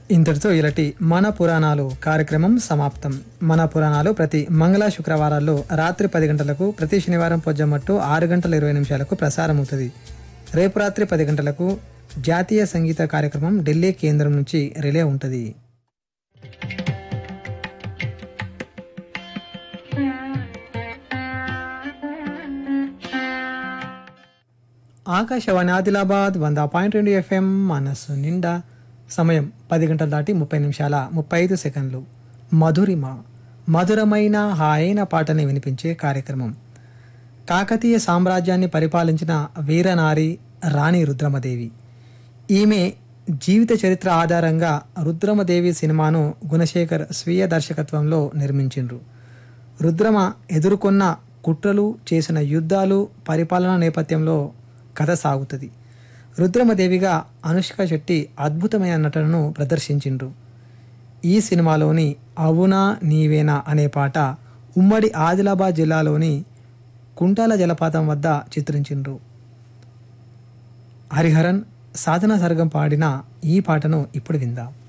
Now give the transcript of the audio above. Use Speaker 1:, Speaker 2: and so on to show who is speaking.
Speaker 1: ఇంతటితో ఇలాంటి మన పురాణాలు కార్యక్రమం సమాప్తం మన పురాణాలు ప్రతి మంగళ శుక్రవారాల్లో రాత్రి పది గంటలకు ప్రతి శనివారం పొద్దుమట్టు ఆరు గంటల ఇరవై నిమిషాలకు ప్రసారం అవుతుంది రేపు రాత్రి పది గంటలకు జాతీయ సంగీత కార్యక్రమం ఢిల్లీ కేంద్రం నుంచి రిలే ఉంటుంది ఆకాశవాణి ఆదిలాబాద్ వంద పాయింట్ రెండు ఎఫ్ఎం మనస్సు నిండా సమయం పది గంటల దాటి ముప్పై నిమిషాల ముప్పై ఐదు సెకండ్లు మధురిమ మధురమైన హాయైన పాటని వినిపించే కార్యక్రమం కాకతీయ సామ్రాజ్యాన్ని పరిపాలించిన వీరనారి రాణి రుద్రమదేవి ఈమె జీవిత చరిత్ర ఆధారంగా రుద్రమదేవి సినిమాను గుణశేఖర్ స్వీయ దర్శకత్వంలో నిర్మించిండ్రు రుద్రమ ఎదుర్కొన్న కుట్రలు చేసిన యుద్ధాలు పరిపాలనా నేపథ్యంలో కథ సాగుతుంది రుద్రమదేవిగా అనుష్క శెట్టి అద్భుతమైన నటనను ప్రదర్శించిండ్రు ఈ సినిమాలోని అవునా నీవేనా అనే పాట ఉమ్మడి ఆదిలాబాద్ జిల్లాలోని కుంటాల జలపాతం వద్ద చిత్రించిండ్రు హరిహరన్ సాధన సర్గం పాడిన ఈ పాటను ఇప్పుడు విందాం